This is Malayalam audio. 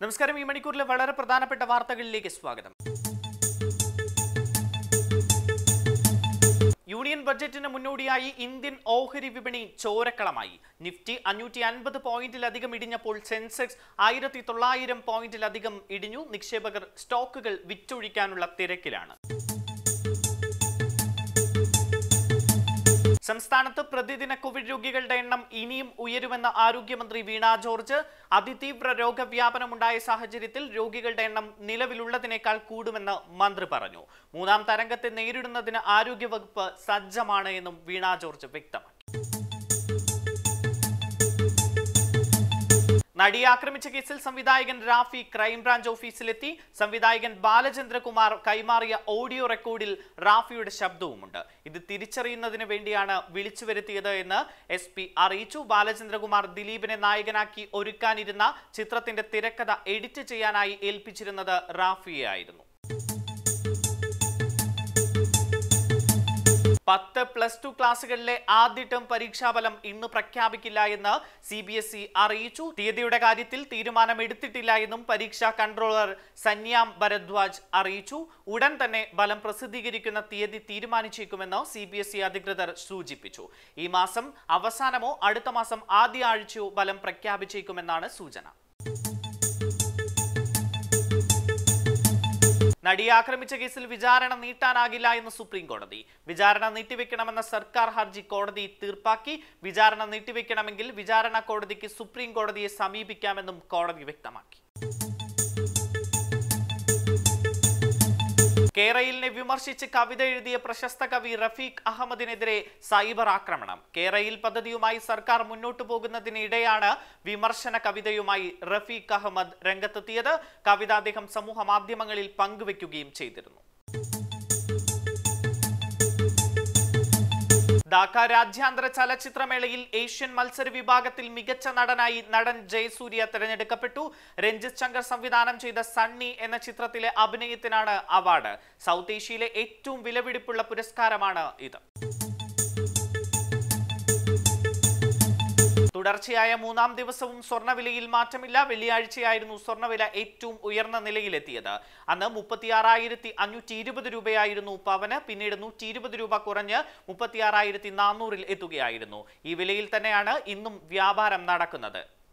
നമസ്കാരം ഈ മണിക്കൂറിലെ വളരെ പ്രധാനപ്പെട്ട വാർത്തകളിലേക്ക് സ്വാഗതം യൂണിയൻ ബഡ്ജറ്റിന് മുന്നോടിയായി ഇന്ത്യൻ ഓഹരി വിപണി ചോരക്കളമായി നിഫ്റ്റി അഞ്ഞൂറ്റി അൻപത് പോയിന്റിലധികം ഇടിഞ്ഞപ്പോൾ സെൻസെക്സ് ആയിരത്തി തൊള്ളായിരം പോയിന്റിലധികം ഇടിഞ്ഞു നിക്ഷേപകർ സ്റ്റോക്കുകൾ വിറ്റൊഴിക്കാനുള്ള തിരക്കിലാണ് സംസ്ഥാനത്ത് പ്രതിദിന കോവിഡ് രോഗികളുടെ എണ്ണം ഇനിയും ഉയരുമെന്ന ആരോഗ്യമന്ത്രി വീണ ജോർജ് അതിതീവ്ര രോഗവ്യാപനമുണ്ടായ സാഹചര്യത്തിൽ രോഗികളുടെ എണ്ണം നിലവിലുള്ളതിനേക്കാൾ കൂടുമെന്ന് മന്ത്രി പറഞ്ഞു മൂന്നാം തരംഗത്തെ നേരിടുന്നതിന് ആരോഗ്യവകുപ്പ് സജ്ജമാണ് എന്നും വീണ ജോർജ് വ്യക്തമാക്കി നടിയെ ആക്രമിച്ച കേസിൽ സംവിധായകൻ റാഫി ക്രൈംബ്രാഞ്ച് ഓഫീസിലെത്തി സംവിധായകൻ ബാലചന്ദ്രകുമാർ കൈമാറിയ ഓഡിയോ റെക്കോർഡിൽ റാഫിയുടെ ശബ്ദവുമുണ്ട് ഇത് തിരിച്ചറിയുന്നതിന് വേണ്ടിയാണ് വിളിച്ചു വരുത്തിയത് എന്ന് എസ് പി അറിയിച്ചു ബാലചന്ദ്രകുമാർ ദിലീപിനെ നായകനാക്കി ഒരുക്കാനിരുന്ന ചിത്രത്തിന്റെ തിരക്കഥ എഡിറ്റ് ചെയ്യാനായി ഏൽപ്പിച്ചിരുന്നത് റാഫിയെ ആയിരുന്നു പത്ത് പ്ലസ് ടു ക്ലാസ്സുകളിലെ ആദ്യ ടേം പരീക്ഷാഫലം ഇന്ന് പ്രഖ്യാപിക്കില്ല എന്ന് സി ബി എസ് ഇ അറിയിച്ചു തീയതിയുടെ കാര്യത്തിൽ തീരുമാനമെടുത്തിട്ടില്ല എന്നും പരീക്ഷാ കൺട്രോളർ സന്യാം ഭരദ്വാജ് അറിയിച്ചു ഉടൻ തന്നെ ഫലം പ്രസിദ്ധീകരിക്കുന്ന തീയതി തീരുമാനിച്ചേക്കുമെന്ന് സി ബി എസ് ഇ അധികൃതർ സൂചിപ്പിച്ചു ഈ മാസം അവസാനമോ അടുത്ത മാസം ആദ്യ ആഴ്ചയോ ഫലം പ്രഖ്യാപിച്ചേക്കുമെന്നാണ് സൂചന നടിയെ ആക്രമിച്ച കേസിൽ വിചാരണ നീട്ടാനാകില്ല എന്ന് സുപ്രീം കോടതി വിചാരണ നീട്ടിവെക്കണമെന്ന സർക്കാർ ഹർജി കോടതി തീർപ്പാക്കി വിചാരണ നീട്ടിവെക്കണമെങ്കിൽ വിചാരണ കോടതിക്ക് സുപ്രീം കോടതിയെ സമീപിക്കാമെന്നും കോടതി വ്യക്തമാക്കി കേരളിനെ വിമർശിച്ച് കവിത എഴുതിയ പ്രശസ്ത കവി റഫീഖ് അഹമ്മദിനെതിരെ സൈബർ ആക്രമണം കേരയിൽ പദ്ധതിയുമായി സർക്കാർ മുന്നോട്ടു പോകുന്നതിനിടെയാണ് വിമർശന കവിതയുമായി റഫീഖ് അഹമ്മദ് രംഗത്തെത്തിയത് കവിത അദ്ദേഹം സമൂഹ മാധ്യമങ്ങളിൽ പങ്കുവെക്കുകയും ചെയ്തിരുന്നു ധാക്ക രാജ്യാന്തര ചലച്ചിത്രമേളയിൽ ഏഷ്യൻ മത്സര വിഭാഗത്തിൽ മികച്ച നടനായി നടൻ ജയസൂര്യ തിരഞ്ഞെടുക്കപ്പെട്ടു രഞ്ജിത് ശങ്കർ സംവിധാനം ചെയ്ത സണ്ണി എന്ന ചിത്രത്തിലെ അഭിനയത്തിനാണ് അവാർഡ് സൗത്ത് ഏഷ്യയിലെ ഏറ്റവും വിലപിടിപ്പുള്ള പുരസ്കാരമാണ് ഇത് തുടർച്ചയായ മൂന്നാം ദിവസവും സ്വർണ്ണവിലയിൽ മാറ്റമില്ല വെള്ളിയാഴ്ചയായിരുന്നു സ്വർണ്ണവില ഏറ്റവും ഉയർന്ന നിലയിലെത്തിയത് അന്ന് മുപ്പത്തിയാറായിരത്തി അഞ്ഞൂറ്റി ഇരുപത് രൂപയായിരുന്നു പവന് പിന്നീട് നൂറ്റി ഇരുപത് രൂപ കുറഞ്ഞ് മുപ്പത്തിയാറായിരത്തി നാനൂറിൽ എത്തുകയായിരുന്നു ഈ വിലയിൽ തന്നെയാണ് ഇന്നും വ്യാപാരം നടക്കുന്നത്